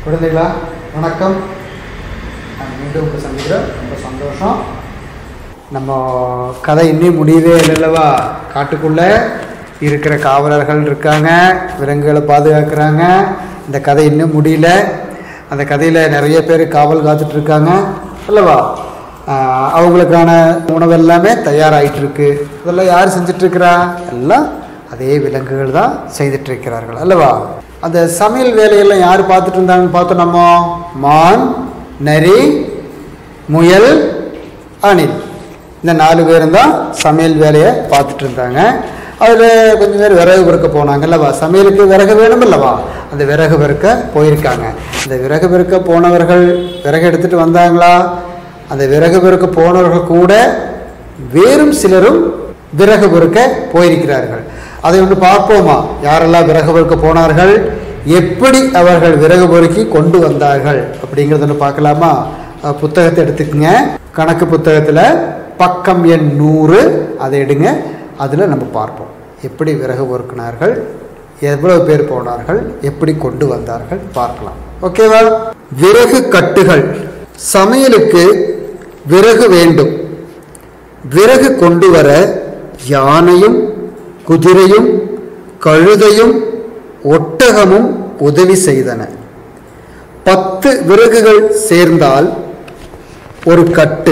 குழந்தைகளா வணக்கம் நான் மீண்டும் உங்களை சந்திக்கிறேன் ரொம்ப சந்தோஷம் நம்ம கதை இன்னும் முடியவே இல்லைல்லவா காட்டுக்குள்ளே இருக்கிற காவலர்கள் இருக்காங்க விலங்குகளை பாதுகாக்கிறாங்க இந்த கதை இன்னும் முடியல அந்த கதையில் நிறைய பேர் காவல் காத்துட்டு இருக்காங்க அல்லவா ஆஹ் அவங்களுக்கான உணவு எல்லாமே தயாராகிட்டு இருக்கு இதெல்லாம் யார் செஞ்சுட்டு இருக்கிறா எல்லாம் அதே விலங்குகள் தான் செய்துட்டு இருக்கிறார்கள் அல்லவா அந்த சமையல் வேலையெல்லாம் யார் பார்த்துட்டு இருந்தாங்கன்னு பார்த்தோம் நம்ம மான் நரி முயல் அணில் இந்த நாலு பேரும் தான் சமையல் வேலையை பார்த்துட்டு இருந்தாங்க அதில் கொஞ்சம் பேர் விறகு பெருக்க போனாங்க அல்லவா சமையலுக்கு விறகு வேணும் அல்லவா அந்த விறகு பெருக்க போயிருக்காங்க அந்த விறகு பெருக்க போனவர்கள் விறகு எடுத்துகிட்டு வந்தாங்களா அந்த விறகு பெருக்க போனவர்கள் கூட வேறும் சிலரும் விறகு பொறுக்க போயிருக்கிறார்கள் அதை ஒன்று பார்ப்போமா யாரெல்லாம் விறகு பொறுக்க போனார்கள் எப்படி அவர்கள் விறகு பொறுக்கி கொண்டு வந்தார்கள் அப்படிங்கிறத ஒன்று பார்க்கலாமா அஹ் புத்தகத்தை எடுத்துக்கங்க கணக்கு புத்தகத்தில் பக்கம் எண் நூறு அதை எடுங்க அதில் நம்ம பார்ப்போம் எப்படி விறகு பொறுக்கினார்கள் எவ்வளவு பேர் போனார்கள் எப்படி கொண்டு வந்தார்கள் பார்க்கலாம் ஓகேவா விறகு கட்டுகள் சமையலுக்கு விறகு வேண்டும் விறகு கொண்டு வர யானையும் குதிரையும் கழுதையும் ஒட்டகமும் உதவி செய்தன பத்து விறகுகள் சேர்ந்தால் ஒரு கட்டு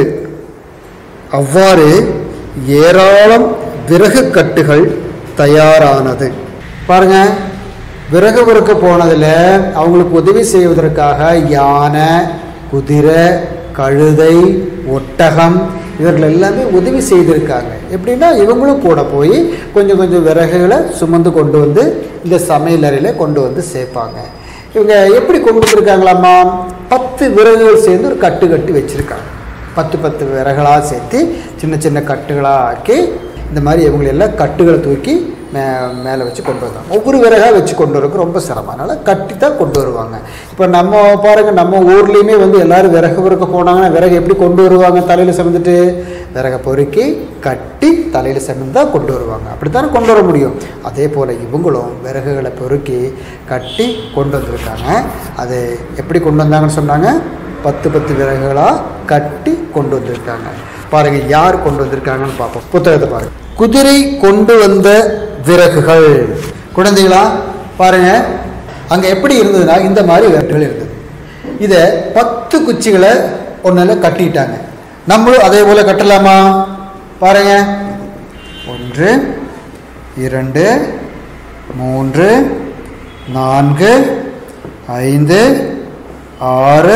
அவ்வாறு ஏராளம் விறகு கட்டுகள் தயாரானது பாருங்க விறகு பொறுக்க போனதில் அவங்களுக்கு உதவி செய்வதற்காக யானை குதிரை கழுதை ஒட்டகம் இவர்கள் எல்லாமே உதவி செய்திருக்காங்க எப்படின்னா இவங்களும் கூட போய் கொஞ்சம் கொஞ்சம் விறகுகளை சுமந்து கொண்டு வந்து இந்த சமையல் அறையில் கொண்டு வந்து சேர்ப்பாங்க இவங்க எப்படி கொண்டு வந்திருக்காங்களாம்மா பத்து விறகுகள் சேர்ந்து ஒரு கட்டு கட்டி வச்சுருக்காங்க பத்து பத்து விறகுகளாக சேர்த்து சின்ன சின்ன கட்டுகளாக ஆக்கி இந்த மாதிரி இவங்களை எல்லாம் கட்டுகளை தூக்கி மே மேலே வச்சு கொண்டு வருவாங்க ஒவ்வொரு விறகாக வச்சு கொண்டு வரக்கு ரொம்ப சிரமம் அதனால் கட்டி தான் கொண்டு வருவாங்க இப்போ நம்ம பாருங்கள் நம்ம ஊர்லேயுமே வந்து எல்லோரும் விறகு பொறுக்க போனாங்கன்னா விறகு எப்படி கொண்டு வருவாங்க தலையில் சுமந்துட்டு விறகை பொறுக்கி கட்டி தலையில் சுமந்து தான் கொண்டு வருவாங்க அப்படித்தானே கொண்டு வர முடியும் அதே போல் இவங்களும் விறகுகளை பொறுக்கி கட்டி கொண்டு வந்திருக்காங்க அது எப்படி கொண்டு வந்தாங்கன்னு சொன்னாங்க பத்து பத்து விறகுகளாக கட்டி கொண்டு வந்திருக்காங்க பாருங்க யார் கொண்டு வந்திருக்காங்கன்னு பார்ப்போம் புத்தகத்தை பாருங்க குதிரை கொண்டு வந்த விறகுகள் குழந்தைகளா பாருங்க அங்கே எப்படி இருந்ததுன்னா இந்த மாதிரி விறகுகள் இருந்தது இதை பத்து குச்சிகளை ஒன்றில் கட்டிட்டாங்க நம்மளும் அதே போல் கட்டலாமா பாருங்க ஒன்று இரண்டு மூன்று நான்கு ஐந்து ஆறு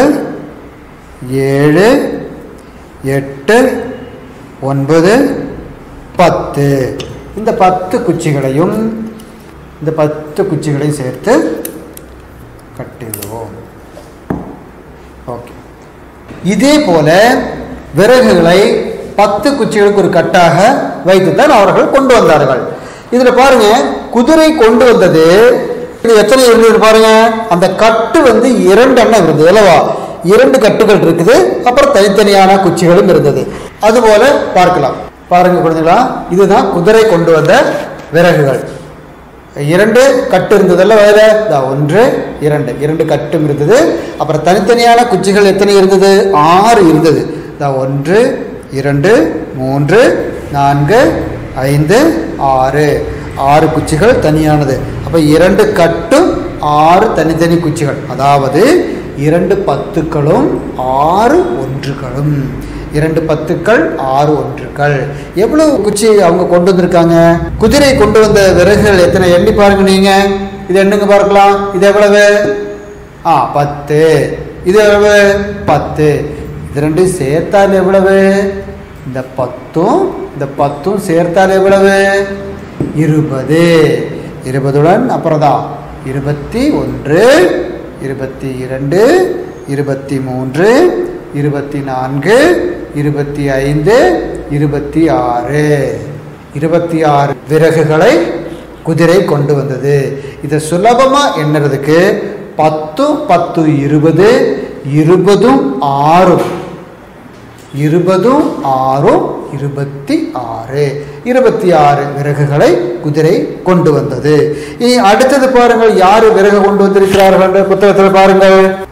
ஏழு எட்டு ஒன்பது பத்து இந்த பத்து குச்சிகளையும் இந்த பத்து குச்சிகளையும் சேர்த்து கட்டிடுவோம் ஓகே இதே போல விறகுகளை பத்து குச்சிகளுக்கு ஒரு கட்டாக வைத்துத்தான் அவர்கள் கொண்டு வந்தார்கள் இதுல பாருங்க குதிரை கொண்டு வந்தது இது எத்தனை இருந்தது பாருங்க அந்த கட்டு வந்து இரண்டு எண்ணம் இருந்தது அல்லவா இரண்டு கட்டுகள் இருக்குது அப்புறம் தனித்தனியான குச்சிகளும் இருந்தது அதுபோல பார்க்கலாம் பாருங்க குழந்தைகளா இதுதான் குதிரை கொண்டு வந்த விறகுகள் இரண்டு கட்டு இருந்ததல்ல வேற ஒன்று இரண்டு இரண்டு கட்டும் இருந்தது அப்புறம் தனித்தனியான குச்சிகள் எத்தனை இருந்தது ஆறு இருந்தது ஒன்று இரண்டு மூன்று நான்கு ஐந்து ஆறு ஆறு குச்சிகள் தனியானது அப்போ இரண்டு கட்டும் ஆறு தனித்தனி குச்சிகள் அதாவது இரண்டு பத்துக்களும் ஆறு ஒன்றுகளும் இரண்டு பத்துக்கள் ஆறு ஒன்றுகள் எவ்வளவு குச்சி அவங்க கொண்டு வந்திருக்காங்க குதிரை கொண்டு வந்த விறகுகள் எத்தனை எண்ணி பாருங்க நீங்க இது எண்ணுங்க பார்க்கலாம் இது எவ்வளவு ஆ பத்து இது எவ்வளவு பத்து இது ரெண்டும் சேர்த்தால் எவ்வளவு இந்த பத்தும் இந்த பத்தும் சேர்த்தால் எவ்வளவு இருபது இருபதுடன் அப்புறம் தான் இருபத்தி ஒன்று இருபத்தி இரண்டு இருபத்தி மூன்று இருபத்தி நான்கு இருபத்தி ஐந்து இருபத்தி ஆறு இருபத்தி ஆறு விறகுகளை குதிரை கொண்டு வந்தது இதை சுலபமாக எண்ணுறதுக்கு பத்தும் பத்து இருபது இருபதும் ஆறும் இருபதும் ஆறும் இருபத்தி ஆறு இருபத்தி ஆறு விறகுகளை குதிரை கொண்டு வந்தது இனி அடுத்தது பாருங்கள் யார் விறகு கொண்டு வந்திருக்கிறார்கள் என்ற புத்தகத்தில் பாருங்கள்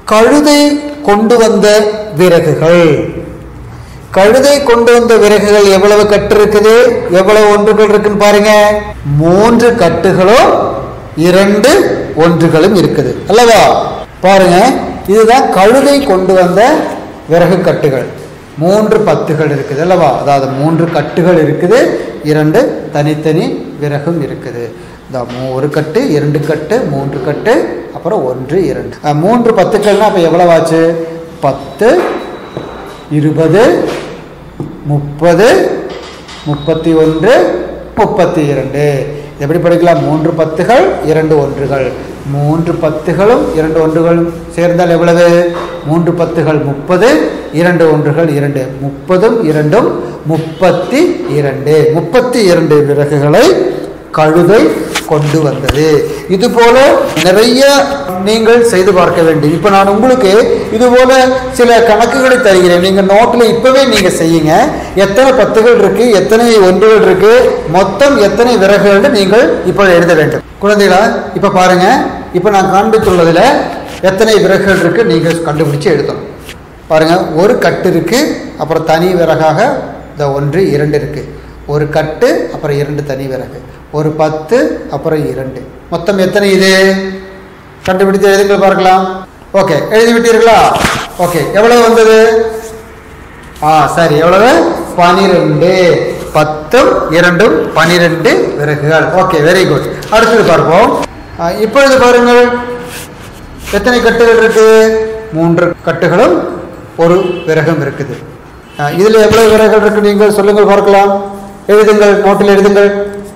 கழுதை கொண்டு வந்த விறகுகள் கழுதை கொண்டு வந்த விறகுகள் எவ்வளவு கட்டு இருக்குது எவ்வளவு ஒன்றுகள் இருக்குன்னு பாருங்க மூன்று கட்டுகளும் இரண்டு ஒன்றுகளும் இருக்குது அல்லவா பாருங்க இதுதான் கழுதை கொண்டு வந்த விறகு கட்டுகள் மூன்று பத்துகள் இருக்குது அல்லவா அதாவது மூன்று கட்டுகள் இருக்குது இரண்டு தனித்தனி விறகும் இருக்குது இந்த மூ- ஒரு கட்டு இரண்டு கட்டு மூன்று கட்டு அப்புறம் ஒன்று இரண்டு அஹ், மூன்று பத்துக்கள்னா அப்போ எவ்வளவு ஆச்சு பத்து இருபது முப்பது முப்பத்தி ஒன்று முப்பத்தி இரண்டு எப்படி படிக்கலாம் மூன்று பத்துகள் இரண்டு ஒன்றுகள் மூன்று பத்துகளும் இரண்டு ஒன்றுகளும் சேர்ந்தால் எவ்வளவு மூன்று பத்துகள் முப்பது இரண்டு ஒன்றுகள் இரண்டு முப்பதும் இரண்டும் முப்பத்தி இரண்டு முப்பத்தி இரண்டு விறகுகளை கழுதை கொண்டு வந்தது இது போல நிறைய நீங்கள் செய்து பார்க்க வேண்டும் இப்போ நான் உங்களுக்கு இது போல சில கணக்குகளை தருகிறேன் நீங்கள் நோட்டில் இப்பவே நீங்க செய்யுங்க எத்தனை பத்துகள் இருக்கு எத்தனை ஒன்றுகள் இருக்கு மொத்தம் எத்தனை விறகுகள் நீங்கள் இப்போ எழுத வேண்டும் குழந்தைகளா இப்போ பாருங்க இப்போ நான் காண்பித்துள்ளதுல எத்தனை விறகுகள் இருக்கு நீங்கள் கண்டுபிடிச்சு எழுதணும் பாருங்க ஒரு கட்டு இருக்கு அப்புறம் தனி விறகாக இந்த ஒன்று இரண்டு இருக்கு ஒரு கட்டு அப்புறம் இரண்டு தனி விறகு ஒரு பத்து அப்புறம் இரண்டு மொத்தம் எத்தனை இது கண்டுபிடித்து எழுதுங்கள் பார்க்கலாம் ஓகே எழுதி விட்டீர்களா ஓகே எவ்வளவு வந்தது ஆ சரி எவ்வளவு பனிரெண்டு பத்தும் இரண்டும் பனிரெண்டு விறகுகள் ஓகே வெரி குட் அடுத்தது பார்ப்போம் ஆ, இப்பொழுது பாருங்கள் எத்தனை கட்டுகள் இருக்கு மூன்று கட்டுகளும் ஒரு விறகும் இருக்குது ஆ, இதுல எவ்வளவு விறகுகள் இருக்கு நீங்கள் சொல்லுங்கள் பார்க்கலாம் எழுதுங்கள் நோட்டில் எழுதுங்கள்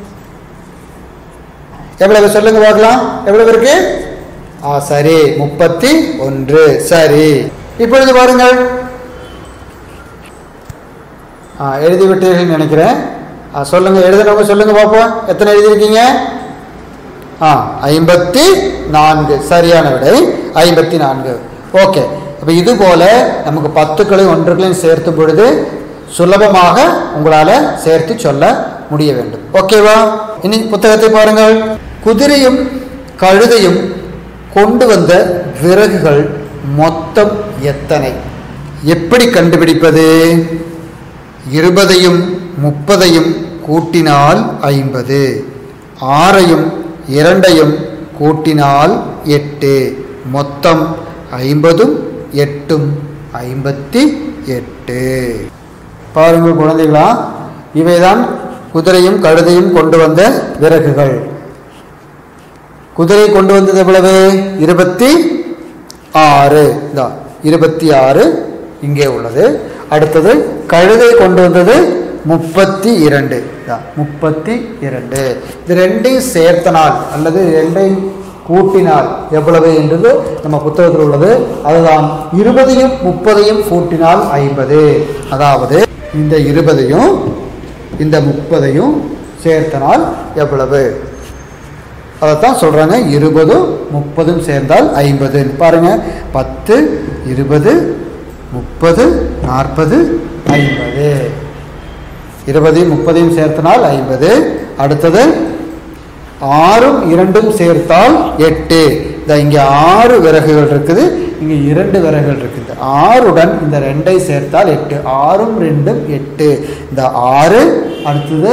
எவ்வளவு சொல்லுங்க பார்க்கலாம் எவ்வளவு இருக்கு ஆ சரி முப்பத்தி ஒன்று சரி இப்பொழுது பாருங்கள் ஆ எழுதி விட்டீர்கள் நினைக்கிறேன் ஆ சொல்லுங்க எழுதுனவங்க சொல்லுங்க பார்ப்போம் எத்தனை எழுதியிருக்கீங்க ஆ ஐம்பத்தி நான்கு சரியான விடை ஐம்பத்தி நான்கு ஓகே அப்போ இது போல நமக்கு பத்துக்களையும் ஒன்றுகளையும் சேர்த்தும் பொழுது சுலபமாக உங்களால் சேர்த்து சொல்ல முடிய வேண்டும் ஓகேவா இனி புத்தகத்தை பாருங்கள் குதிரையும் கழுதையும் கொண்டு வந்த விறகுகள் மொத்தம் எத்தனை எப்படி கண்டுபிடிப்பது இருபதையும் முப்பதையும் கூட்டினால் ஐம்பது ஆறையும் இரண்டையும் கூட்டினால் எட்டு மொத்தம் ஐம்பதும் எட்டும் ஐம்பத்தி எட்டு பாருங்கள் குழந்தைகளா இவைதான் குதிரையும் கழுதையும் கொண்டு வந்த விறகுகள் குதிரை கொண்டு வந்தது எவ்வளவு இருபத்தி ஆறு தான் இருபத்தி ஆறு இங்கே உள்ளது அடுத்தது கழுதை கொண்டு வந்தது முப்பத்தி இரண்டு தான் முப்பத்தி இரண்டு இது ரெண்டையும் சேர்த்தனால் அல்லது ரெண்டையும் கூட்டினால் எவ்வளவு என்றது நம்ம புத்தகத்தில் உள்ளது அதுதான் இருபதையும் முப்பதையும் கூட்டினால் ஐம்பது அதாவது இந்த இருபதையும் இந்த முப்பதையும் சேர்த்தனால் எவ்வளவு அதைத்தான் சொல்றாங்க இருபதும் முப்பதும் சேர்ந்தால் ஐம்பது பாருங்க பத்து இருபது முப்பது நாற்பது ஐம்பது இருபதையும் முப்பதையும் சேர்த்தனால் ஐம்பது அடுத்தது ஆறும் இரண்டும் சேர்த்தால் எட்டு இந்த இங்கே ஆறு விறகுகள் இருக்குது இங்கே இரண்டு விறகுகள் இருக்குது ஆறுடன் இந்த ரெண்டை சேர்த்தால் எட்டு ஆறும் ரெண்டும் எட்டு இந்த ஆறு அடுத்தது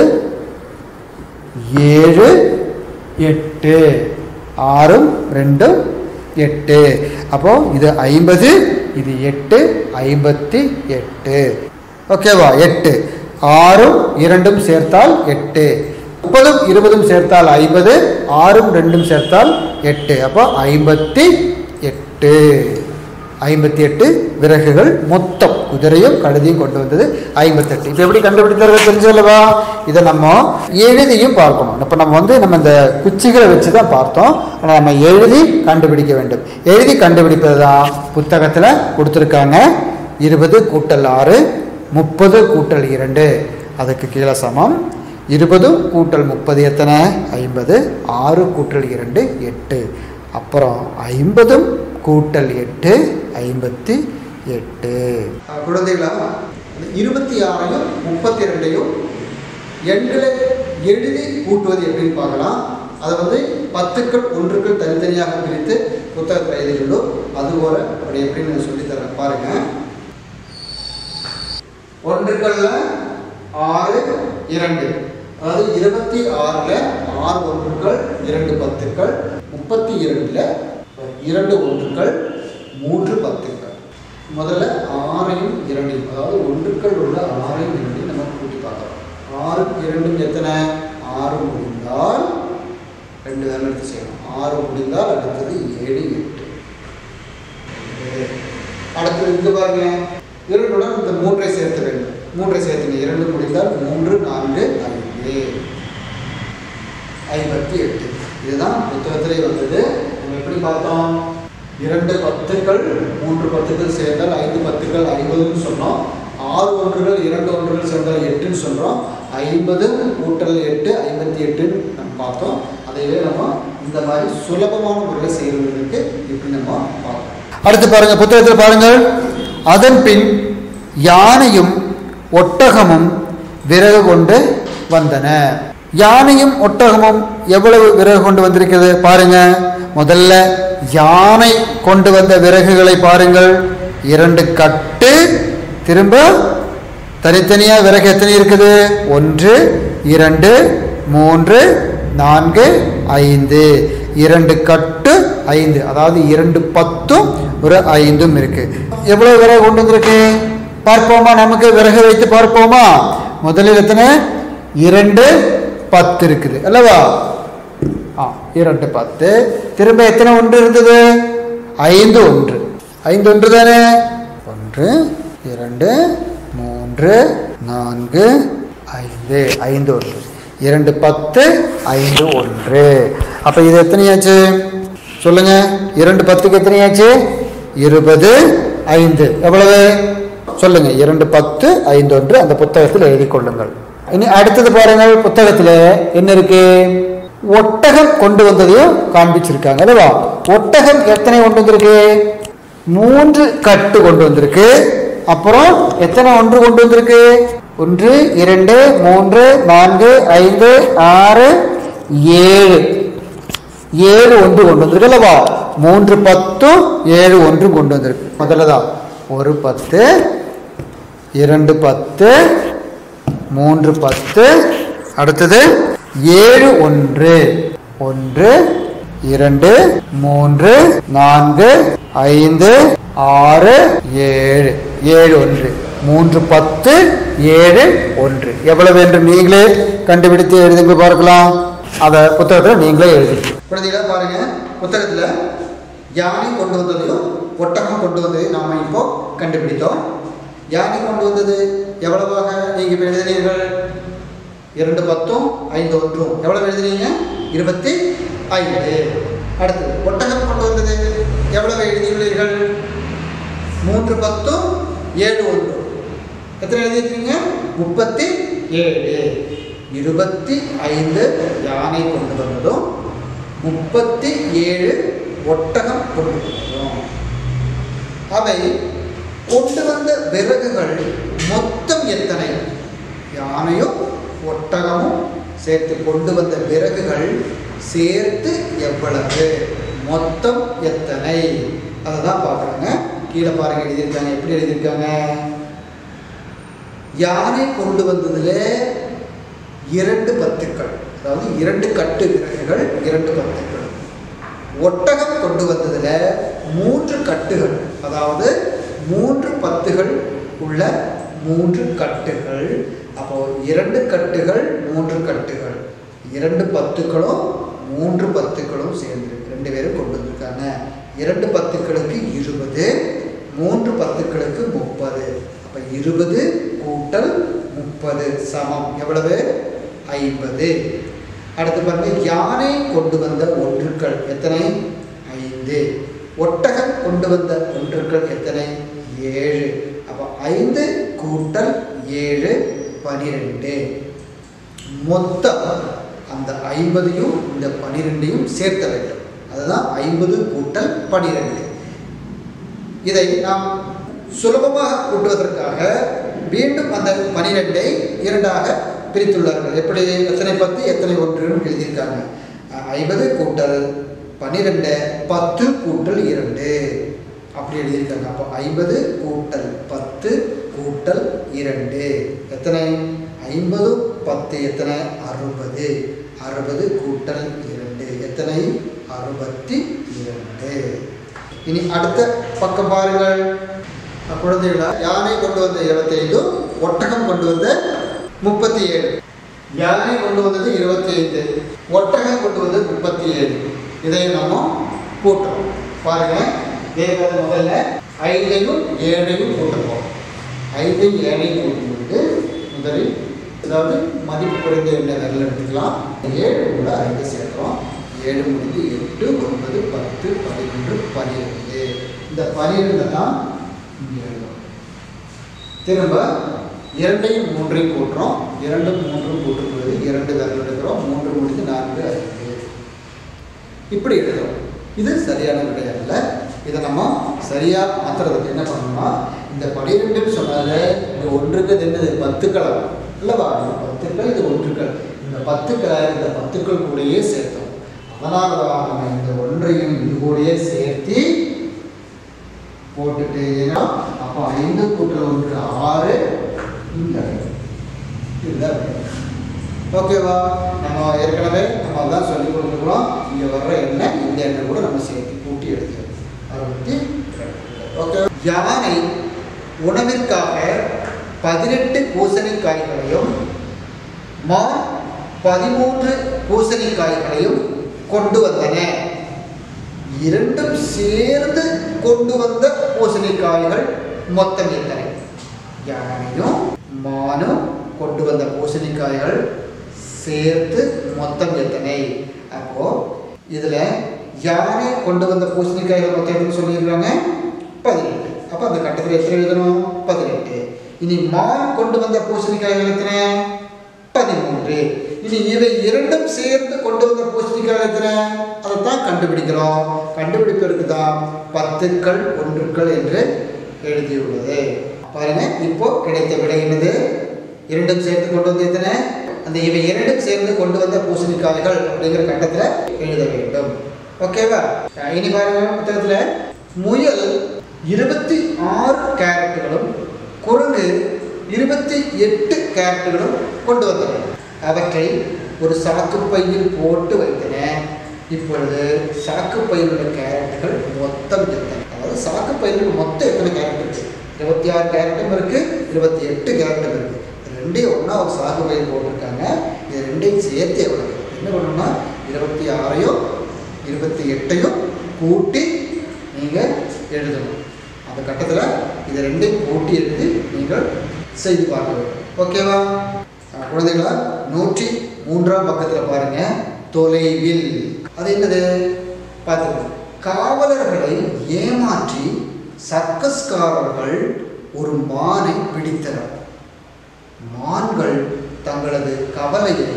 ஏழு எட்டு ஆறும் ரெண்டும் எட்டு அப்போ இது ஐம்பது இது எட்டு ஐம்பத்தி எட்டு ஓகேவா எட்டு ஆறும் இரண்டும் சேர்த்தால் எட்டு முப்பதும் இருபதும் சேர்த்தால் ஐம்பது ஆறும் ரெண்டும் சேர்த்தால் எட்டு அப்போ ஐம்பத்தி எட்டு ஐம்பத்தி எட்டு விறகுகள் மொத்தம் குதிரையும் கழுதையும் கொண்டு வந்தது ஐம்பத்தெட்டு இப்போ எப்படி கண்டுபிடித்தார்கள் தெரிஞ்சல்லவா இதை நம்ம எழுதியும் பார்க்கணும் இப்போ நம்ம வந்து நம்ம இந்த குச்சிகளை வச்சு தான் பார்த்தோம் ஆனால் நம்ம எழுதி கண்டுபிடிக்க வேண்டும் எழுதி கண்டுபிடிப்பது தான் புத்தகத்தில் கொடுத்துருக்காங்க இருபது கூட்டல் ஆறு முப்பது கூட்டல் இரண்டு அதுக்கு கீழே சமம் இருபது கூட்டல் முப்பது எத்தனை ஐம்பது ஆறு கூட்டல் இரண்டு எட்டு அப்புறம் ஐம்பதும் கூட்டல் எட்டு ஐம்பத்தி எட்டு குழந்தைகளா இருபத்தி ஆறையும் முப்பத்தி ரெண்டையும் எண்களை எழுதி கூட்டுவது எப்படின்னு பார்க்கலாம் அதை வந்து பத்துக்கள் ஒன்றுக்கள் தனித்தனியாக பிரித்து புத்தகத்தில் எழுதியுள்ளோம் அதுபோல அப்படி எப்படின்னு நான் சொல்லித் தரேன் பாருங்க ஒன்றுக்கள்ல ஆறு இரண்டு அதாவது இருபத்தி ஆறுல ஆறு ஒன்றுக்கள் இரண்டு பத்துக்கள் முப்பத்தி இரண்டுல இரண்டு ஒன்றுக்கள் மூன்று பத்துக்கள் முதல்ல ஆறையும் இரண்டையும் அதாவது ஒன்றுக்கள் உள்ள ஆறையும் இரண்டையும் நம்ம கூட்டி பார்க்கலாம் ஆறு இரண்டும் எத்தனை ஆறு முடிந்தால் ரெண்டு வேலை எடுத்து செய்யணும் ஆறு முடிந்தால் அடுத்தது ஏழு எட்டு அடுத்தது இங்க பாருங்க இரண்டுடன் இந்த மூன்றை சேர்த்த வேண்டும் மூன்றை சேர்த்துங்க இரண்டு முடிந்தால் மூன்று நான்கு ஐந்து ஐம்பத்தி எட்டு இதுதான் புத்தகத்திலே வந்தது நம்ம எப்படி பார்த்தோம் இரண்டு பத்துக்கள் மூன்று பத்துக்கள் சேர்ந்தால் ஐந்து பத்துக்கள் ஐம்பதுன்னு சொன்னோம் ஆறு ஒன்றுகள் இரண்டு ஒன்றுகள் சேர்ந்தால் எட்டுன்னு சொல்கிறோம் ஐம்பது கூட்டல் எட்டு ஐம்பத்தி எட்டுன்னு நம்ம பார்த்தோம் அதையே நம்ம இந்த மாதிரி சுலபமான முறையில் செய்கிறதுக்கு இப்படி நம்ம பார்த்தோம் அடுத்து பாருங்க புத்தகத்தில் பாருங்கள் அதன் பின் யானையும் ஒட்டகமும் விறகு கொண்டு வந்தன யானையும் ஒட்டகமும் எவ்வளவு விறகு கொண்டு வந்திருக்கிறது பாருங்க முதல்ல யானை கொண்டு வந்த விறகுகளை பாருங்கள் இரண்டு கட்டு திரும்ப தனித்தனியாக விறகு எத்தனை இருக்குது ஒன்று இரண்டு மூன்று நான்கு ஐந்து இரண்டு கட்டு ஐந்து அதாவது இரண்டு பத்தும் ஒரு ஐந்தும் இருக்கு எவ்வளவு விறகு கொண்டு வந்திருக்கு பார்ப்போமா நமக்கு விறகு வைத்து பார்ப்போமா முதலில் எத்தனை இரண்டு பத்து இருக்குது அல்லவா ஆ இரண்டு பத்து திரும்ப எத்தனை ஒன்று இருந்தது ஐந்து ஒன்று ஐந்து ஒன்று தானே ஒன்று இரண்டு மூன்று நான்கு ஐந்து ஐந்து ஒன்று இரண்டு பத்து ஐந்து ஒன்று அப்போ இது எத்தனையாச்சு சொல்லுங்க இரண்டு பத்துக்கு எத்தனையாச்சு இருபது ஐந்து எவ்வளவு சொல்லுங்க இரண்டு பத்து ஐந்து ஒன்று அந்த புத்தகத்தில் எழுதி கொள்ளுங்கள் இனி அடுத்தது பாருங்கள் புத்தகத்தில் என்ன இருக்கு ஒட்டகம் கொண்டு வந்ததையும் காண்பிச்சிருக்காங்க அல்லவா ஒட்டகம் எத்தனை கொண்டு வந்திருக்கு மூன்று கட்டு கொண்டு வந்திருக்கு அப்புறம் எத்தனை ஒன்று கொண்டு வந்திருக்கு ஒன்று இரண்டு மூன்று நான்கு ஐந்து ஆறு ஏழு ஏழு ஒன்று கொண்டு வந்திருக்கு அல்லவா மூன்று பத்தும் ஏழு ஒன்றும் கொண்டு வந்திருக்கு முதல்ல தான் ஒரு பத்து இரண்டு பத்து மூன்று பத்து அடுத்தது ஏழு ஒன்று ஒன்று இரண்டு மூன்று நான்கு ஐந்து ஆறு ஏழு ஏழு ஒன்று மூன்று பத்து ஏழு ஒன்று எவ்வளவு என்று நீங்களே கண்டுபிடித்து எழுதுங்க பார்க்கலாம் அதை புத்தகத்தில் நீங்களே எழுதி குழந்தைகளா பாருங்க புத்தகத்தில் யானை கொண்டு வந்ததையும் ஒட்டகம் கொண்டு வந்ததையும் நாம் இப்போ கண்டுபிடித்தோம் யானை கொண்டு வந்தது எவ்வளவாக நீங்கள் இப்போ எழுதினீர்கள் இரண்டு பத்தும் ஐந்து ஒன்றும் எவ்வளவு எழுதினீங்க இருபத்தி ஐந்து அடுத்தது ஒட்டகம் கொண்டு வந்தது எவ்வளவு எழுதியுள்ளீர்கள் மூன்று பத்தும் ஏழு ஒன்று எத்தனை எழுதியிருக்கீங்க முப்பத்தி ஏழு இருபத்தி ஐந்து யானை கொண்டு வந்ததும் முப்பத்தி ஏழு ஒட்டகம் கொண்டு வந்ததும் அவை கொண்டு வந்த விறகுகள் மொத்தம் எத்தனை யானையும் ஒட்டகமும் சேர்த்து கொண்டு வந்த விறகுகள் சேர்த்து எவ்வளவு மொத்தம் எத்தனை அதை தான் பார்க்குறாங்க கீழே பாருங்க எழுதியிருக்காங்க எப்படி எழுதியிருக்காங்க யானை கொண்டு வந்ததுல இரண்டு பத்துக்கள் அதாவது இரண்டு கட்டு விறகுகள் இரண்டு பத்துக்கள் ஒட்டகம் கொண்டு வந்ததுல மூன்று கட்டுகள் அதாவது மூன்று பத்துகள் உள்ள மூன்று கட்டுகள் அப்போ இரண்டு கட்டுகள் மூன்று கட்டுகள் இரண்டு பத்துக்களும் மூன்று பத்துக்களும் சேர்ந்துருக்கு ரெண்டு பேரும் கொண்டு வந்திருக்காங்க இரண்டு பத்துக்களுக்கு இருபது மூன்று பத்துக்களுக்கு முப்பது அப்போ இருபது கூட்டல் முப்பது சமம் எவ்வளவு ஐம்பது அடுத்து பாருங்க யானை கொண்டு வந்த ஒன்றுக்கள் எத்தனை ஐந்து ஒட்டகம் கொண்டு வந்த ஒன்றுக்கள் எத்தனை ஏழு அப்போ ஐந்து கூட்டல் ஏழு பனிரெண்டு மொத்தம் அந்த ஐம்பதையும் இந்த பனிரெண்டையும் சேர்த்த வேண்டும் அதுதான் ஐம்பது கூட்டல் பனிரெண்டு இதை நாம் சுலபமாக கூட்டுவதற்காக மீண்டும் அந்த பனிரெண்டை இரண்டாக பிரித்துள்ளார்கள் எப்படி எத்தனை பத்து எத்தனை ஒன்றுன்னு எழுதியிருக்காங்க அஹ், ஐம்பது கூட்டல் பன்னிரெண்டு பத்து கூட்டல் இரண்டு அப்படி எழுதியிருக்காங்க அப்போ ஐம்பது கூட்டல் பத்து கூட்டல் இரண்டு எத்தனை ஐம்பது பத்து எத்தனை அறுபது அறுபது கூட்டல் இரண்டு எத்தனை அறுபத்தி இரண்டு இனி அடுத்த பக்கம் பாருங்கள் குழந்தைகளா யானை கொண்டு வந்த இருபத்தைந்து ஒட்டகம் கொண்டு வந்த முப்பத்தி ஏழு யானை கொண்டு வந்தது இருபத்தி ஐந்து ஒட்டகம் கொண்டு வந்தது முப்பத்தி ஏழு இதை நம்ம கூட்டுறோம் பாருங்க வேறு முதல்ல ஐந்தையும் ஏழையும் கூட்டுறோம் ஐந்தையும் ஏழையும் கூட்டும்போது முதலில் அதாவது மதிப்பு குறைந்த எண்ணை விரல் எடுத்துக்கலாம் ஏழு கூட ஐந்து சேர்க்கிறோம் ஏழு முடிந்து எட்டு ஒன்பது பத்து பதினொன்று பன்னிரெண்டு இந்த பன்னிரெண்டு தான் இங்கே எழுதுறோம் திரும்ப இரண்டையும் மூன்றையும் கூட்டுறோம் இரண்டும் மூன்றும் கூட்டும் பொழுது இரண்டு விரல் எடுக்கிறோம் மூன்று முடிந்து நான்கு ஐந்து இப்படி எழுதுறோம் இது சரியான விடை அல்ல இதை நம்ம சரியா மாத்துறதுக்கு என்ன பண்ணணும்னா இந்த பனிரெண்டுன்னு சொன்னாலே இந்த ஒன்றுக்கு இது என்னது பத்துக்கள் இல்லவா இது பத்துக்கள் இது ஒன்றுக்கள் இந்த பத்துக்களை இந்த பத்துக்கள் கூடயே சேர்த்தோம் அதனால தான் நம்ம இந்த ஒன்றையும் இது கூடயே சேர்த்து போட்டுட்டு ஏன்னா அப்போ ஐந்து கூட்டல் ஒன்று ஆறு இந்த ஐந்து. இதுதான் விடை. ஓகேவா நம்ம ஏற்கனவே நம்ம அதான் சொல்லி கொடுத்துருக்குறோம் இங்கே வர்ற எண்ணெய் இந்த எண்ணெய் கூட நம்ம சேர்த்து கூட்டி எடுக்கிறோம் அறுபத்தி ஓகே யானை உணவிற்காக பதினெட்டு பூசணிக்காய்களையும் மான் பதிமூன்று பூசணிக்காய்களையும் கொண்டு வந்தன இரண்டும் சேர்ந்து கொண்டு வந்த பூசணிக்காய்கள் மொத்தம் எத்தனை யானையும் மானும் கொண்டு வந்த பூசணிக்காய்கள் சேர்த்து மொத்தம் எத்தனை அப்போ இதுல யானை கொண்டு வந்த பூசணிக்காய்கள் மொத்தம் எத்தனை சொல்லியிருக்காங்க பதினெட்டு அப்போ அந்த கட்டத்தில் எத்தனை எழுதணும் பதினெட்டு இனி மான் கொண்டு வந்த பூசணிக்காய்கள் எத்தனை பதிமூன்று இனி இவை இரண்டும் சேர்ந்து கொண்டு வந்த பூசணிக்காய் எத்தனை அதைத்தான் கண்டுபிடிக்கிறோம் கண்டுபிடிப்பதற்கு தான் பத்துக்கள் ஒன்றுக்கள் என்று எழுதியுள்ளது பாருங்க இப்போ கிடைத்த விடை என்னது இரண்டும் சேர்த்து கொண்டு வந்து எத்தனை அந்த இவை இரண்டும் சேர்ந்து கொண்டு வந்த பூசணிக்காய்கள் அப்படிங்கிற கட்டத்தில் எழுத வேண்டும் ஓகேவா இனி பாருங்க புத்தகத்தில் முயல் இருபத்தி ஆறு கேரட்டுகளும் குரங்கு இருபத்தி எட்டு கேரட்டுகளும் கொண்டு வந்தன அவற்றை ஒரு சாக்கு பையில் போட்டு வைத்தன இப்பொழுது சாக்கு பையில் உள்ள கேரட்டுகள் மொத்தம் எத்தனை அதாவது சாக்கு பையில் மொத்தம் எத்தனை கேரட் இருக்கு இருபத்தி ஆறு கேரட்டும் இருக்கு இருபத்தி எட்டு கேரட்டும் இருக்கு இது ரெண்டையும் ஒன்றா ஒரு சாக்கு பையில் போட்டிருக்காங்க இது ரெண்டையும் சேர்த்து எவ்வளவு என்ன பண்ணணும்னா இருபத்தி ஆறையும் இருபத்தி எட்டையும் கூட்டி நீங்கள் எழுதணும் அந்த கட்டத்தில் இதை ரெண்டையும் கூட்டி எழுதி நீங்கள் செய்து பார்க்க வேண்டும் ஓகேவா அஹ் குழந்தைகளா நூற்றி மூன்றாம் பக்கத்தில் பாருங்க தொலைவில் அது என்னது பார்த்துக்கோங்க காவலர்களை ஏமாற்றி சர்க்கஸ்காரர்கள் ஒரு மானை பிடித்தனர் மான்கள் தங்களது கவலையை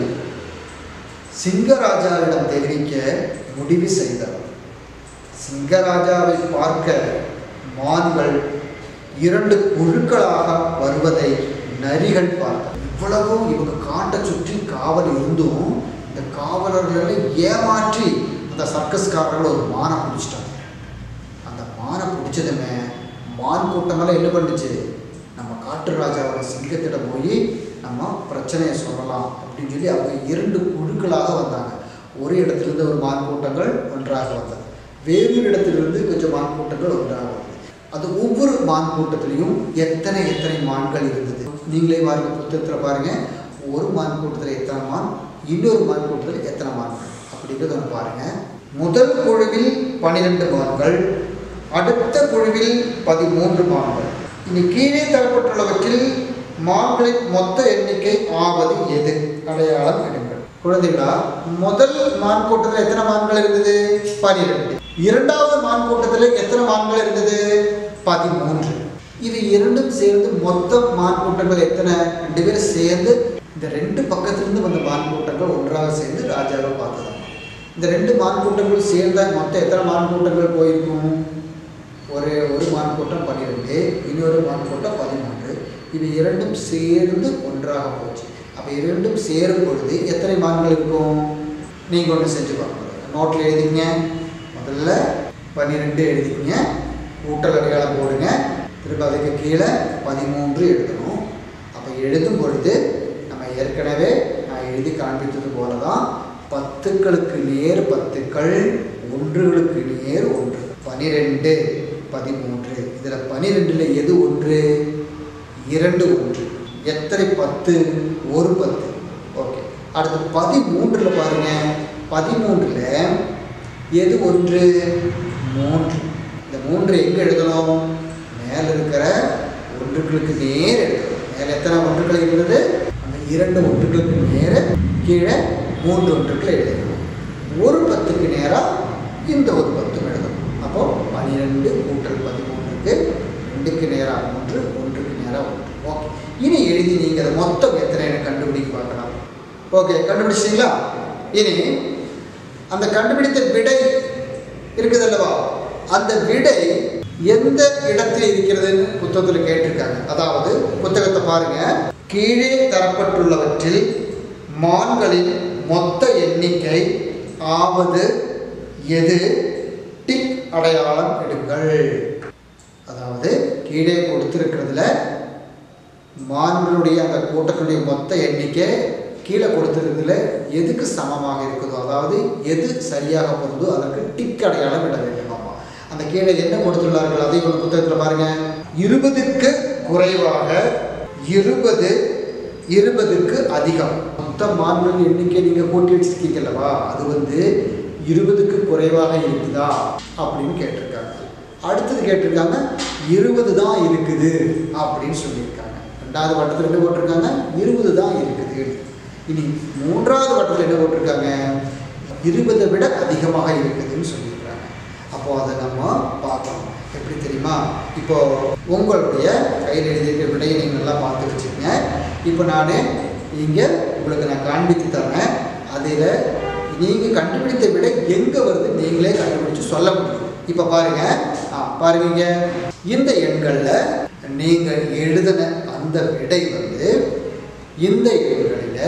சிங்கராஜாவிடம் தெரிவிக்க முடிவு செய்தனர் சிங்கராஜாவை பார்க்க மான்கள் இரண்டு குழுக்களாக வருவதை நரிகள் பார்த்தன இவ்வளவு இவங்க காட்டை சுற்றி காவல் இருந்தும் இந்த காவலர்களை ஏமாற்றி அந்த சர்க்கஸ்காரர்கள் ஒரு மானை பிடிச்சிட்டாங்க அந்த மானை பிடிச்சதுமே மான் கூட்டமெல்லாம் என்ன பண்ணுச்சு நம்ம காட்டு ராஜாவோட சிங்கத்திடம் போய் நம்ம பிரச்சனையை சொல்லலாம் அப்படின்னு சொல்லி அவங்க இரண்டு குழுக்களாக வந்தாங்க ஒரு இடத்திலிருந்து ஒரு மான் கூட்டங்கள் ஒன்றாக வந்தது வேறொரு இடத்திலிருந்து கொஞ்சம் மான் கூட்டங்கள் ஒன்றாக வந்தது அது ஒவ்வொரு மான் கூட்டத்திலையும் எத்தனை எத்தனை மான்கள் இருந்தது நீங்களே பாருங்க புத்தகத்தில் பாருங்க ஒரு மான் கூட்டத்தில் எத்தனை மான் இன்னொரு மான் கூட்டத்தில் எத்தனை மான்கள் அப்படின்றத ஒன்று பாருங்க முதல் குழுவில் பன்னிரெண்டு மான்கள் அடுத்த குழுவில் பதிமூன்று மான்கள் இனி கீழே தரப்பட்டுள்ளவற்றில் மான்களின் மொத்த எண்ணிக்கை ஆவது எது அடையாளம் எடுங்கள் குழந்தைகளா முதல் மான் கூட்டத்தில் எத்தனை மான்கள் இருந்தது பனிரெண்டு இரண்டாவது மான் கூட்டத்தில் எத்தனை மான்கள் இருந்தது பதிமூன்று இது இரண்டும் சேர்ந்து மொத்த மான் கூட்டங்கள் எத்தனை ரெண்டு பேரும் சேர்ந்து இந்த ரெண்டு பக்கத்திலிருந்து வந்த மான் கூட்டங்கள் ஒன்றாக சேர்ந்து ராஜாவை பார்த்ததாம் இந்த ரெண்டு மான் கூட்டங்கள் சேர்ந்த மொத்தம் எத்தனை மான் கூட்டங்கள் போயிருக்கும் ஒரு ஒரு மான் கூட்டம் பன்னிரெண்டு இன்னொரு மான் கூட்டம் பதிமூன்று இது இரண்டும் சேர்ந்து ஒன்றாக போச்சு அப்போ இரண்டும் சேரும் பொழுது எத்தனை மான்கள் இருக்கும் நீங்கள் ஒன்று செஞ்சு பார்க்கணும் நோட்டில் எழுதிங்க முதல்ல பன்னிரெண்டு எழுதிக்கங்க கூட்டல் அடையாளம் போடுங்க திரும்ப அதுக்கு கீழே பதிமூன்று எழுதணும் அப்போ எழுதும் பொழுது நம்ம ஏற்கனவே நான் எழுதி காண்பித்தது போல தான் பத்துக்களுக்கு நேர் பத்துக்கள் ஒன்றுகளுக்கு நேர் ஒன்று பனிரெண்டு பதிமூன்று இதில் பனிரெண்டில் எது ஒன்று இரண்டு ஒன்று எத்தனை பத்து ஒரு பத்து ஓகே அடுத்து பதிமூன்றில் பாருங்க பதிமூன்றில் எது ஒன்று மூன்று இந்த மூன்று எங்கே எழுதணும் மேலே இருக்கிற ஒன்றுகளுக்கு நேர் எழுதணும் மேலே எத்தனை ஒன்றுகள் இருந்தது அந்த இரண்டு ஒன்றுகளுக்கு நேர கீழே மூன்று ஒன்றுகள் எழுதணும் ஒரு பத்துக்கு நேராக இந்த ஒரு பத்தும் எழுதணும் அப்போ பன்னிரெண்டு கூட்டல் பதிமூன்றுக்கு ரெண்டுக்கு நேராக மூன்று ஒன்றுக்கு நேராக ஒன்று ஓகே இனி எழுதி நீங்கள் அதை மொத்தம் எத்தனை கண்டுபிடிக்க பார்க்கலாம் ஓகே கண்டுபிடிச்சிங்களா இனி அந்த கண்டுபிடித்த விடை இருக்குது அல்லவா அந்த விடை எந்த இடத்தில் இருக்கிறதுன்னு புத்தகத்தில் கேட்டிருக்காங்க அதாவது புத்தகத்தை பாருங்க கீழே தரப்பட்டுள்ளவற்றில் மான்களின் மொத்த எண்ணிக்கை ஆவது எது டிக் அடையாளம் எடுங்கள் அதாவது கீழே கொடுத்திருக்கிறதுல மான்களுடைய அந்த கூட்டத்தினுடைய மொத்த எண்ணிக்கை கீழே கொடுத்திருக்கிறதுல எதுக்கு சமமாக இருக்குதோ அதாவது எது சரியாக பொருந்தோ அதற்கு டிக் அடையாளம் இட வேண்டுமாமா அந்த கீழே என்ன கொடுத்துள்ளார்கள் அதை ஒரு புத்தகத்தில் பாருங்க இருபதுக்கு குறைவாக இருபது இருபதுக்கு அதிகம் மொத்த மான்கள் எண்ணிக்கை நீங்கள் கூட்டி வச்சிருக்கீங்கல்லவா அது வந்து இருபதுக்கு குறைவாக இருக்குதா அப்படின்னு கேட்டிருக்காங்க அடுத்தது கேட்டிருக்காங்க இருபது தான் இருக்குது அப்படின்னு சொல்லியிருக்காங்க ரெண்டாவது வட்டத்தில் என்ன போட்டிருக்காங்க இருபது தான் இருக்குது இனி மூன்றாவது வட்டத்தில் என்ன போட்டிருக்காங்க இருபதை விட அதிகமாக இருக்குதுன்னு சொல்லியிருக்காங்க அப்போ அதை நம்ம பார்க்கணும் எப்படி தெரியுமா இப்போ உங்களுடைய கையில் எழுதியிருக்கிற விடையை நீங்கள் நல்லா பார்த்து வச்சுக்கோங்க இப்போ நான் இங்கே உங்களுக்கு நான் காண்பித்து தரேன் அதில் நீங்கள் கண்டுபிடித்த விடை எங்கே வருது நீங்களே கண்டுபிடிச்சு சொல்ல முடியும் இப்போ பாருங்க ஆ பாருங்க இந்த எண்களில் நீங்கள் எழுதின அந்த விடை வந்து இந்த எண்களில்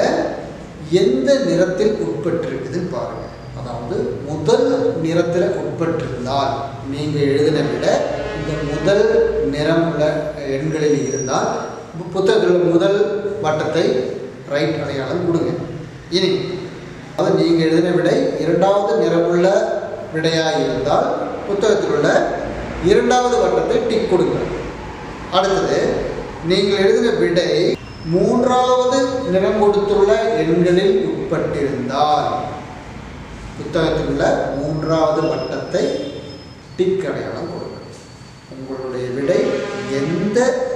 எந்த நிறத்தில் உட்பட்டிருக்குதுன்னு பாருங்க அதாவது முதல் நிறத்தில் உட்பட்டிருந்தால் நீங்கள் எழுதின விட இந்த முதல் நிறம் உள்ள எண்களில் இருந்தால் புத்தகத்தில் முதல் வட்டத்தை ரைட் அடையாளம் கொடுங்க இனி அது நீங்கள் எழுதின விடை இரண்டாவது நிறமுள்ள விடையாக இருந்தால் புத்தகத்தில் உள்ள இரண்டாவது வட்டத்தை டிக் கொடுங்க அடுத்தது நீங்கள் எழுதின விடை மூன்றாவது நிறம் கொடுத்துள்ள எண்களில் உட்பட்டிருந்தால் புத்தகத்தில் உள்ள மூன்றாவது வட்டத்தை டிக் அடையாளம் கொடுங்க உங்களுடைய விடை எந்த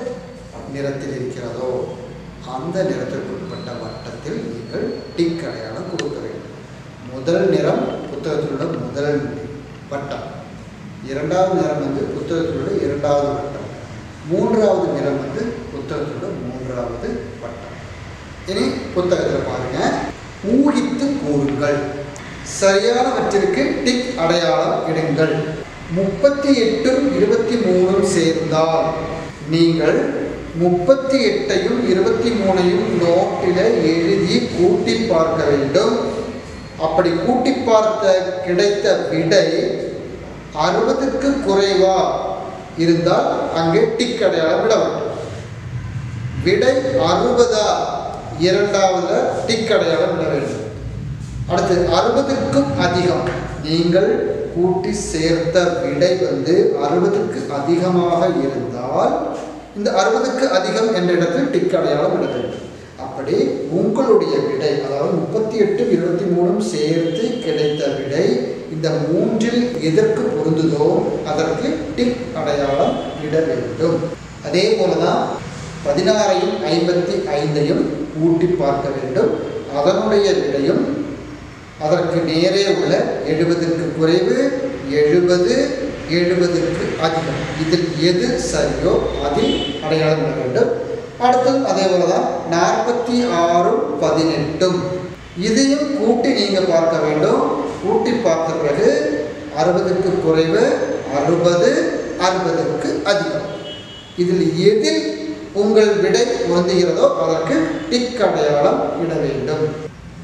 நிறத்தில் இருக்கிறதோ அந்த நிறத்திற்கு உட்பட்ட வட்டத்தில் நீங்கள் டிக் அடையாளம் கொடுக்க வேண்டும் முதல் நிறம் புத்தகத்தில் உள்ள முதல் வட்டம் இரண்டாவது நிறம் வந்து புத்தகத்தில் உள்ள இரண்டாவது வட்டம் மூன்றாவது நிறம் வந்து புத்தகத்தில் உள்ள மூன்றாவது வட்டம் இனி புத்தகத்தில் பாருங்க ஊகித்து கூறுங்கள் சரியானவற்றிற்கு டிக் அடையாளம் இடுங்கள் முப்பத்தி எட்டும் இருபத்தி மூணும் சேர்ந்தால் நீங்கள் முப்பத்தி எட்டையும் இருபத்தி மூணையும் நோட்டில் எழுதி கூட்டி பார்க்க வேண்டும் அப்படி கூட்டி பார்த்த கிடைத்த விடை அறுபதுக்கு குறைவா இருந்தால் அங்கே டிக் அடையாளம் விட வேண்டும் விடை அறுபதா இரண்டாவதுல டிக் அடையாளம் விட வேண்டும் அடுத்து அறுபதுக்கும் அதிகம் நீங்கள் கூட்டி சேர்த்த விடை வந்து அறுபதுக்கு அதிகமாக இருந்தால் இந்த அறுபதுக்கு அதிகம் என்ற இடத்தில் டிக் அடையாளம் விட வேண்டும் அப்படி உங்களுடைய விடை அதாவது முப்பத்தி எட்டு இருபத்தி மூணும் சேர்த்து கிடைத்த விடை இந்த மூன்றில் எதற்கு பொருந்துதோ அதற்கு டிக் அடையாளம் இட வேண்டும் அதே போலதான் பதினாறையும் ஐம்பத்தி ஐந்தையும் கூட்டி பார்க்க வேண்டும் அதனுடைய விடையும் அதற்கு நேரே உள்ள எழுபதுக்கு குறைவு எழுபது எழுபதுக்கு அதிகம் இதில் எது சரியோ அதில் அடையாளம் விட வேண்டும் அடுத்தது அதே போல தான் நாற்பத்தி ஆறும் பதினெட்டும் இதையும் கூட்டி நீங்கள் பார்க்க வேண்டும் கூட்டி பார்த்த பிறகு அறுபதுக்கு குறைவு அறுபது அறுபதுக்கு அதிகம் இதில் எதில் உங்கள் விடை பொருந்துகிறதோ அதற்கு டிக் அடையாளம் இட வேண்டும்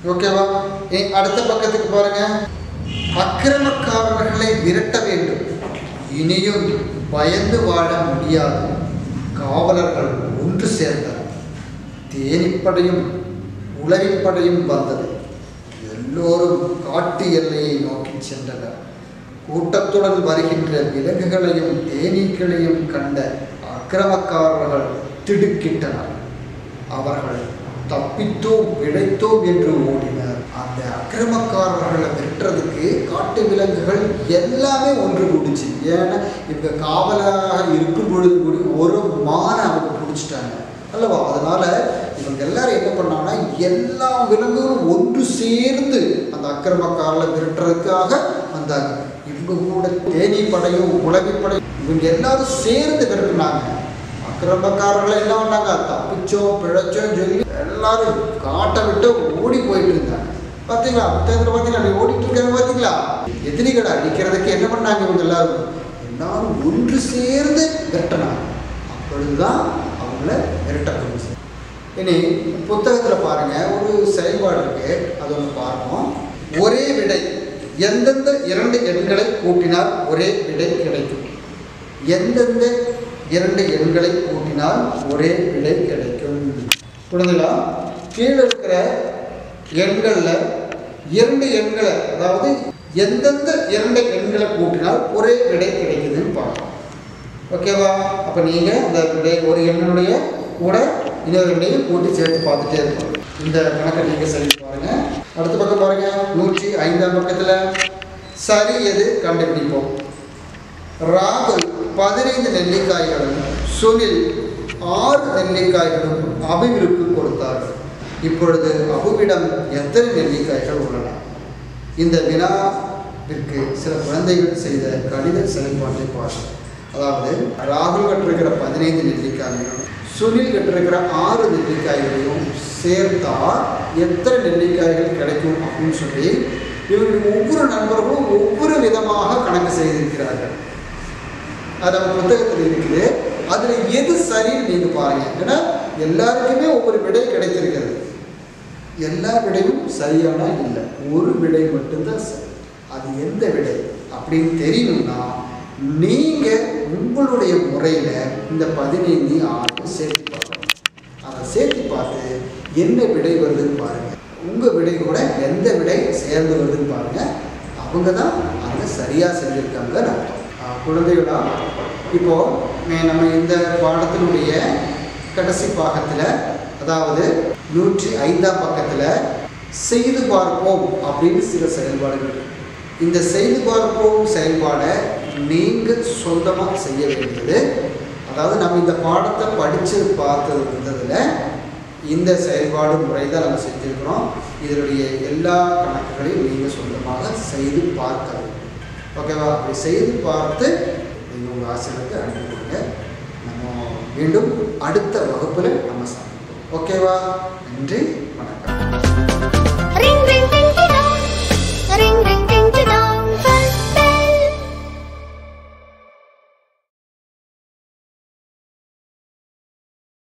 ஓகேவா இனி அடுத்த பக்கத்துக்கு பாருங்க அக்கிரமக்காரர்களை விரட்ட வேண்டும் இனியும் பயந்து வாழ முடியாது காவலர்கள் ஒன்று சேர்ந்தனர் தேனிப்படையும் உளவிப்படையும் வந்தது எல்லோரும் காட்டு எல்லையை நோக்கி சென்றனர் கூட்டத்துடன் வருகின்ற விலங்குகளையும் தேனீக்களையும் கண்ட அக்கிரமக்காரர்கள் திடுக்கிட்டனர் அவர்கள் தப்பித்தோம் பிழைத்தோம் என்று ஓடினர் அந்த அக்கிரமக்காரர்களை வெட்டுறதுக்கு காட்டு விலங்குகள் எல்லாமே ஒன்று கூடுச்சு ஏன்னா இவங்க காவலாக இருக்கும் பொழுது கூட ஒரு மானை அவங்க பிடிச்சிட்டாங்க அல்லவா அதனால இவங்க எல்லாரும் என்ன பண்ணாங்கன்னா எல்லா விலங்குகளும் ஒன்று சேர்ந்து அந்த அக்கிரமக்காரர்களை விரட்டுறதுக்காக வந்தாங்க இவங்க கூட தேனி படையும் உலகி படையும் இவங்க எல்லாரும் சேர்ந்து விரட்டுனாங்க அக்கிரமக்காரர்கள் என்ன பண்ணாங்க தப்பிச்சோம் பிழைச்சோம் சொல்லி எல்லாரும் காட்டை விட்டு ஓடி போயிட்டு இருந்தாங்க பார்த்தீங்களா புத்தகத்தில் பார்த்தீங்களா அப்படி ஓடிட்டு இருக்காங்க பார்த்தீங்களா எதிரிகளை அடிக்கிறதுக்கு என்ன பண்ணாங்க இவங்க எல்லாரும் எல்லாரும் ஒன்று சேர்ந்து விரட்டினாங்க அப்பொழுதுதான் அவங்கள விரட்டப்படுச்சு இனி புத்தகத்தில் பாருங்க ஒரு செயல்பாடு இருக்கு அது ஒன்று பார்ப்போம் ஒரே விடை எந்தெந்த இரண்டு எண்களை கூட்டினால் ஒரே விடை கிடைக்கும் எந்தெந்த இரண்டு எண்களை கூட்டினால் ஒரே விடை கிடைக்கும் புரிஞ்சுங்களா கீழே இருக்கிற எண்களில் இரண்டு எண்களை அதாவது எந்தெந்த இரண்டு எண்களை கூட்டினால் ஒரே விடை கிடைக்குதுன்னு பார்க்கலாம் ஓகேவா அப்போ நீங்கள் அந்த விடை ஒரு எண்ணுடைய கூட இன்னொரு எண்ணையும் கூட்டி சேர்த்து பார்த்துட்டே இருக்கணும் இந்த கணக்கை நீங்கள் சரி பாருங்க அடுத்த பக்கம் பாருங்க நூற்றி ஐந்தாம் பக்கத்தில் சரி எது கண்டுபிடிப்போம் ராகுல் பதினைந்து நெல்லிக்காய்களும் சுனில் ஆறு நெல்லிக்காய்களும் அபுவிற்கு கொடுத்தார்கள் இப்பொழுது அபுவிடம் எத்தனை நெல்லிக்காய்கள் உள்ளன இந்த வினாவிற்கு சில குழந்தைகள் செய்த கணித செயல்பாட்டை பாருங்கள் அதாவது ராகுல் கற்றிருக்கிற பதினைந்து நெல்லிக்காய்களும் சுனில் கற்றிருக்கிற ஆறு நெல்லிக்காய்களையும் சேர்த்தா எத்தனை நெல்லிக்காய்கள் கிடைக்கும் அப்படின்னு சொல்லி இவர்கள் ஒவ்வொரு நண்பர்களும் ஒவ்வொரு விதமாக கணக்கு செய்திருக்கிறார்கள் அது நம்ம புத்தகத்தில் இருக்குது அதில் எது சரின்னு நீங்கள் பாருங்க ஏன்னா எல்லாருக்குமே ஒவ்வொரு விடை கிடைத்திருக்கிறது எல்லா விடையும் சரியானா இல்லை ஒரு விடை மட்டும்தான் சரி அது எந்த விடை அப்படின்னு தெரியணும்னா நீங்கள் உங்களுடைய முறையில் இந்த பதினைந்து ஆறு சேர்த்து பார்க்கணும் அதை சேர்த்து பார்த்து என்ன விடை வருதுன்னு பாருங்கள் உங்கள் விடை கூட எந்த விடை சேர்ந்து வருதுன்னு பாருங்கள் அவங்க தான் அதை சரியாக செஞ்சுருக்காங்கன்னு அர்த்தம் ஆஹ் குழந்தைகளா இப்போது நம்ம இந்த பாடத்தினுடைய கடைசி பாகத்தில் அதாவது நூற்றி ஐந்தாம் பக்கத்தில் செய்து பார்ப்போம் அப்படின்னு சில செயல்பாடுகள் இருக்கு. இந்த செய்து பார்ப்போம் செயல்பாடை நீங்கள் சொந்தமாக செய்ய வேண்டியது அதாவது நம்ம இந்த பாடத்தை படித்து பார்த்தது வந்ததில் இந்த செயல்பாடு முறை தான் நம்ம செஞ்சுருக்கிறோம் இதனுடைய எல்லா கணக்குகளையும் நீங்கள் சொந்தமாக செய்து பார்க்க வேண்டும் ஓகேவா அப்படி செய்து பார்த்து நீங்கள் உங்கள் ஆசிரியருக்கு அனுப்பி கொடுங்க நம்ம மீண்டும் அடுத்த வகுப்பில் நம்ம சந்திப்போம் ஓகேவா நன்றி வணக்கம்